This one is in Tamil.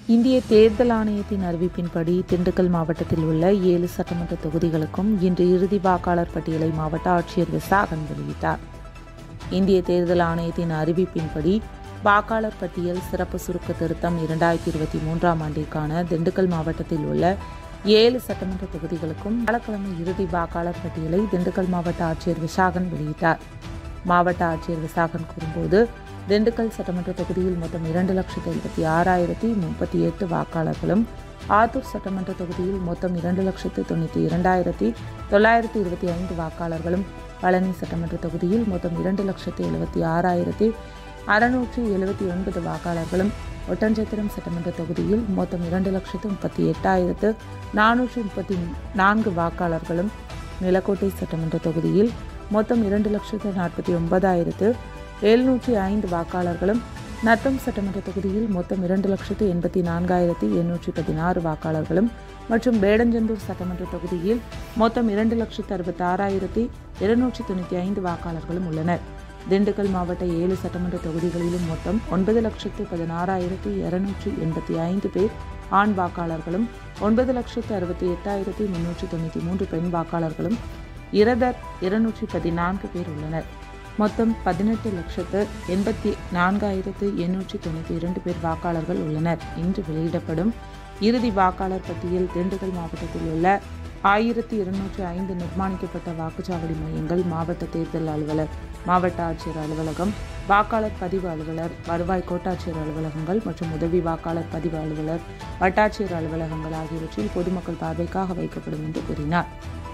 இந்திய தேர்தல் ஆணையத்தின் அறிவிப்பின்படி திண்டுக்கல் மாவட்டத்தில் உள்ள ஏழு சட்டமன்ற தொகுதிகளுக்கும் இன்று இறுதி வாக்காளர் பட்டியலை மாவட்ட ஆட்சியர் விசாகன் வெளியிட்டார் இந்திய தேர்தல் ஆணையத்தின் அறிவிப்பின்படி வாக்காளர் பட்டியல் சிறப்பு சுருக்க திருத்தம் இரண்டாயிரத்தி இருபத்தி மூன்றாம் ஆண்டிற்கான திண்டுக்கல் மாவட்டத்தில் உள்ள ஏழு சட்டமன்ற தொகுதிகளுக்கும் வியாழக்கிழமை இறுதி வாக்காளர் பட்டியலை திண்டுக்கல் மாவட்ட ஆட்சியர் விசாகன் வெளியிட்டார் மாவட்ட ஆட்சியர் விசாகன் கூறும்போது திண்டுக்கல் சட்டமன்ற தொகுதியில் மொத்தம் இரண்டு லட்சத்து எழுபத்தி ஆறாயிரத்தி முப்பத்தி எட்டு வாக்காளர்களும் ஆத்தூர் சட்டமன்ற தொகுதியில் மொத்தம் இரண்டு லட்சத்து தொண்ணூற்றி இரண்டாயிரத்தி தொள்ளாயிரத்தி இருபத்தி ஐந்து வாக்காளர்களும் பழனி சட்டமன்ற தொகுதியில் மொத்தம் இரண்டு லட்சத்து எழுபத்தி ஆறாயிரத்தி அறுநூற்றி எழுபத்தி ஒன்பது வாக்காளர்களும் ஒட்டஞ்சத்திரம் சட்டமன்ற தொகுதியில் மொத்தம் இரண்டு லட்சத்து முப்பத்தி எட்டாயிரத்து நானூற்றி முப்பத்தி நான்கு வாக்காளர்களும் நிலக்கோட்டை சட்டமன்ற தொகுதியில் மொத்தம் இரண்டு லட்சத்து நாற்பத்தி ஒன்பதாயிரத்து எழுநூற்றி ஐந்து வாக்காளர்களும் நத்தம் சட்டமன்ற தொகுதியில் மொத்தம் இரண்டு லட்சத்து எண்பத்தி நான்காயிரத்தி எண்ணூற்றி பதினாறு வாக்காளர்களும் மற்றும் வேடஞ்சந்தூர் சட்டமன்ற தொகுதியில் மொத்தம் இரண்டு லட்சத்து அறுபத்தி ஆறாயிரத்தி இருநூற்றி தொண்ணூற்றி ஐந்து வாக்காளர்களும் உள்ளனர் திண்டுக்கல் மாவட்ட ஏழு சட்டமன்ற தொகுதிகளிலும் மொத்தம் ஒன்பது லட்சத்து பதினாறாயிரத்தி இருநூற்றி எண்பத்தி ஐந்து பேர் ஆண் வாக்காளர்களும் ஒன்பது லட்சத்து அறுபத்தி எட்டாயிரத்தி முன்னூற்றி தொண்ணூற்றி மூன்று பெண் வாக்காளர்களும் இரதர் இருநூற்றி பதினான்கு பேர் உள்ளனர் மொத்தம் பதினெட்டு லட்சத்து எண்பத்தி நான்காயிரத்து எண்ணூற்றி தொண்ணூற்றி இரண்டு பேர் வாக்காளர்கள் உள்ளனர் இன்று வெளியிடப்படும் இறுதி வாக்காளர் பட்டியல் திண்டுக்கல் மாவட்டத்தில் உள்ள ஆயிரத்தி இருநூற்றி ஐந்து நிர்மாணிக்கப்பட்ட வாக்குச்சாவடி மையங்கள் மாவட்ட தேர்தல் அலுவலர் மாவட்ட ஆட்சியர் அலுவலகம் வாக்காளர் பதிவு அலுவலர் வருவாய் கோட்டாட்சியர் அலுவலகங்கள் மற்றும் உதவி வாக்காளர் பதிவு அலுவலர் வட்டாட்சியர் அலுவலகங்கள் ஆகியவற்றில் பொதுமக்கள் பார்வைக்காக வைக்கப்படும் என்று கூறினார்